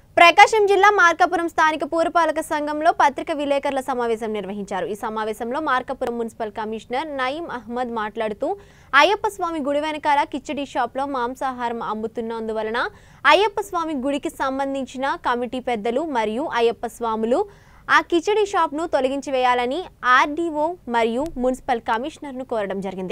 ప్రకాశం జిల్లా మార్కాపురం స్థానిక పురపాలక సంఘంలో పత్రిక విలేకరుల సమావేశం నిర్వహించారు ఈ సమావేశంలో మార్కాపురం మున్సిపల్ కమిషనర్ నయీం అహ్మద్ మాట్లాడుతూ అయ్యప్ప స్వామి గుడి వెనకాల కిచ్చడి షాప్లో మాంసాహారం అమ్ముతున్నందువలన అయ్యప్ప స్వామి గుడికి సంబంధించిన కమిటీ పెద్దలు మరియు అయ్యప్ప స్వాములు ఆ కిచడి షాప్ను తొలగించి వేయాలని ఆర్డీఓ మరియు మున్సిపల్ కమిషనర్ను కోరడం జరిగింది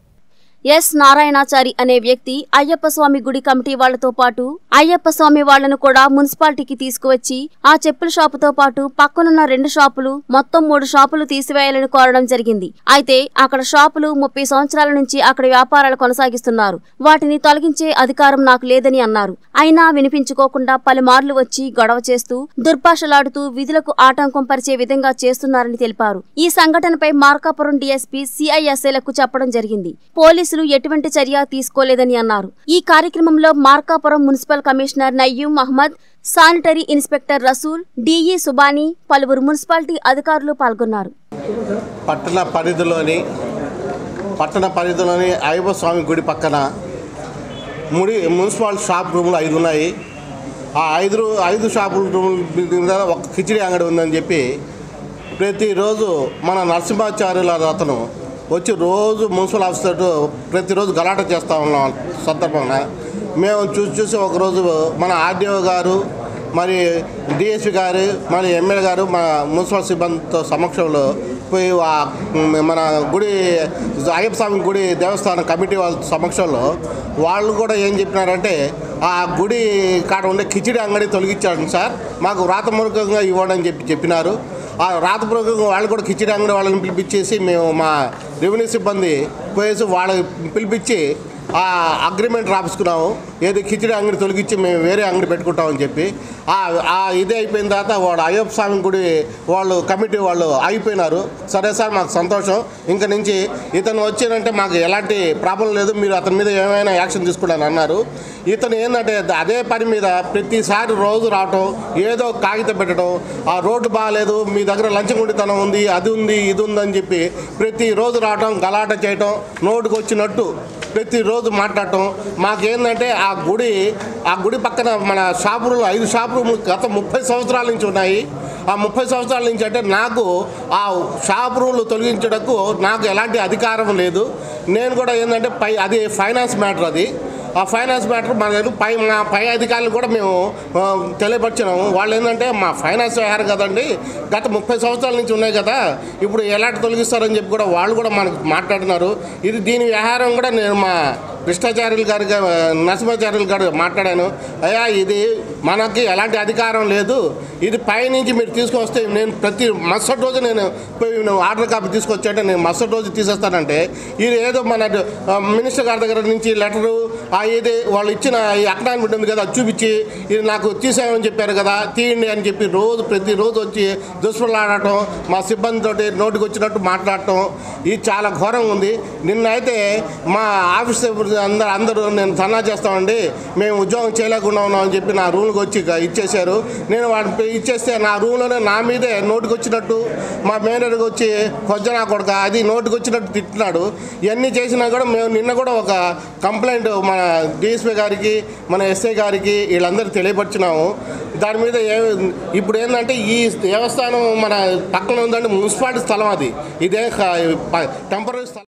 ఎస్ నారాయణాచారి అనే వ్యక్తి అయ్యప్ప స్వామి గుడి కమిటీ వాళ్లతో పాటు అయ్యప్ప స్వామి వాళ్లను కూడా మున్సిపాలిటీకి తీసుకువచ్చి ఆ చెప్పుల షాపుతో పాటు పక్కనున్న రెండు షాపులు మొత్తం మూడు షాపులు తీసివేయాలని కోరడం జరిగింది అయితే అక్కడ షాపులు ముప్పై సంవత్సరాల నుంచి అక్కడ వ్యాపారాలు కొనసాగిస్తున్నారు వాటిని తొలగించే అధికారం నాకు లేదని అన్నారు అయినా వినిపించుకోకుండా పలుమార్లు వచ్చి గొడవ చేస్తూ దుర్భాషలాడుతూ విధులకు ఆటంకం పరిచే విధంగా చేస్తున్నారని తెలిపారు ఈ సంఘటనపై మార్కాపురం డీఎస్పీ సిఐఎస్ఏలకు చెప్పడం జరిగింది పోలీసులు ఎటువంటి చర్య తీసుకోలేదని అన్నారు ఈ కార్యక్రమంలో Markapuram municipal commissioner Nayeem Ahmed sanitary inspector Rasool D E Subhani పలువురు మున్సిపాలిటీ అధికారులు పాల్గొన్నారు పట్టణ పరిధిలోని పట్టణ పరిధిలోని అయ్యప్ప స్వామి గుడి పక్కన ముడి మున్సిపల్ షాప్ రూములు ఐదు ఉన్నాయి ఆ ఐదు ఐదు షాపుల రూముల మీద ఒక కిచిడి అంగడి ఉందని చెప్పి ప్రతిరోజు మన నరసింహాచార్యుల అతను వచ్చి రోజు మున్సిపల్ ఆఫీసర్ ప్రతిరోజు గలాట చేస్తూ ఉన్నాం సందర్భంగా మేము చూసి చూసి ఒకరోజు మన ఆర్డీఓ గారు మరి డిఎస్పి గారు మరి ఎమ్మెల్యే గారు మన మున్సిపల్ సిబ్బందితో సమక్షంలో పోయి ఆ మన గుడి అయ్యప్ప స్వామి గుడి దేవస్థానం కమిటీ వాళ్ళ సమక్షంలో వాళ్ళు కూడా ఏం చెప్పినారంటే ఆ గుడి కాడ ఉండే కిచిడి అంగడి తొలగించాడు సార్ మాకు వ్రాతమూలకంగా ఇవ్వండి అని చెప్పి చెప్పినారు ఆ రాతపూర్వకంగా వాళ్ళు కూడా కిచిడి అంగడి వాళ్ళని పిలిపించేసి మేము మా రెవెన్యూ సిబ్బంది పోయేసి వాళ్ళని పిలిపించి ఆ అగ్రిమెంట్ రాపించుకున్నాము ఏది కిచిడి అంగడి తొలగించి మేము వేరే అంగడి పెట్టుకుంటామని చెప్పి ఆ ఆ ఇది అయిపోయిన తర్వాత వాడు అయ్యప్ప స్వామి గుడి వాళ్ళు కమిటీ వాళ్ళు ఆగిపోయినారు సరే సార్ మాకు సంతోషం ఇంక నుంచి ఇతను వచ్చానంటే మాకు ఎలాంటి ప్రాబ్లం లేదు మీరు అతని మీద ఏమైనా యాక్షన్ తీసుకుంటాను అన్నారు ఇతను ఏంటంటే అదే పని మీద ప్రతిసారి రోజు రావటం ఏదో కాగితం పెట్టడం ఆ రోడ్డు బాగాలేదు మీ దగ్గర లంచగొండితనం ఉంది అది ఉంది ఇది ఉందని చెప్పి ప్రతిరోజు రావటం గలాట చేయటం నోటుకు వచ్చినట్టు ప్రతిరోజు మాట్లాడటం మాకేందంటే ఆ గుడి ఆ గుడి పక్కన మన షాపులు ఐదు షాపులు గత ముప్పై సంవత్సరాల నుంచి ఉన్నాయి ఆ ముప్పై సంవత్సరాల నుంచి అంటే నాకు ఆ షాప్ రూమ్లు తొలగించడానికి నాకు ఎలాంటి అధికారం లేదు నేను కూడా ఏంటంటే పై అది ఫైనాన్స్ మ్యాటర్ అది ఆ ఫైనాన్స్ మ్యాటర్ మన దగ్గర పై మా పై అధికారులు కూడా మేము ఆ, తెలియపరిచినాము వాళ్ళు ఏంటంటే మా ఫైనాన్స్ వ్యవహారం కదండి గత ముప్పై సంవత్సరాల నుంచి ఉన్నాయి కదా ఇప్పుడు ఎలాంటి తొలగిస్తారని చెప్పి కూడా వాళ్ళు కూడా మనకు మాట్లాడినారు ఇది దీని వ్యవహారం కూడా నేను మా కృష్ణాచార్యులు గారి నరసింహాచార్యులు గారు మాట్లాడాను అయ్యా ఇది మనకి ఎలాంటి అధికారం లేదు ఇది పైనుంచి మీరు తీసుకొస్తే నేను ప్రతి మరుసటి రోజు నేను పోయి నువ్వు ఆర్డర్ కాపీ తీసుకొచ్చాటే నేను మరుసటి రోజు తీసేస్తానంటే ఇది ఏదో మన ఆ, మినిస్టర్ గారి దగ్గర నుంచి లెటరు ఆ ఇది వాళ్ళు ఇచ్చిన ఈ అక్నాన్మెంట్ ఉంది కదా అది చూపించి ఇది నాకు తీసేయమని చెప్పారు కదా తీయండి అని చెప్పి రోజు ప్రతిరోజు వచ్చి దుష్పలాడటం మా సిబ్బందితోటి నోటికి వచ్చినట్టు మాట్లాడటం ఇది చాలా ఘోరంగా ఉంది నిన్న అయితే మా ఆఫీస్ అందరూ అందరూ నేను సన్నా చేస్తామండి మేము ఉద్యోగం చేయలేకుండా ఉన్నామని చెప్పి నా రూమ్కి వచ్చి ఇక ఇచ్చేశారు నేను వాడిని ఇచ్చేస్తే నా రూమ్లోనే నా మీదే నోటికి వచ్చినట్టు మా మేనేజర్కి వచ్చి కొజ్జనా కొడక అది నోటికి వచ్చినట్టు తిట్టినాడు ఇవన్నీ చేసినా కూడా మేము నిన్న కూడా ఒక కంప్లైంట్ మన డిఎస్పీ గారికి మన ఎస్ఐ గారికి వీళ్ళందరూ తెలియపరిచినాము దాని మీద ఏ ఇప్పుడు ఏంటంటే ఈ దేవస్థానం మన పక్కన ఉందంటే మున్సిపాలిటీ స్థలం అది ఇదే టెంపరీ స్థలం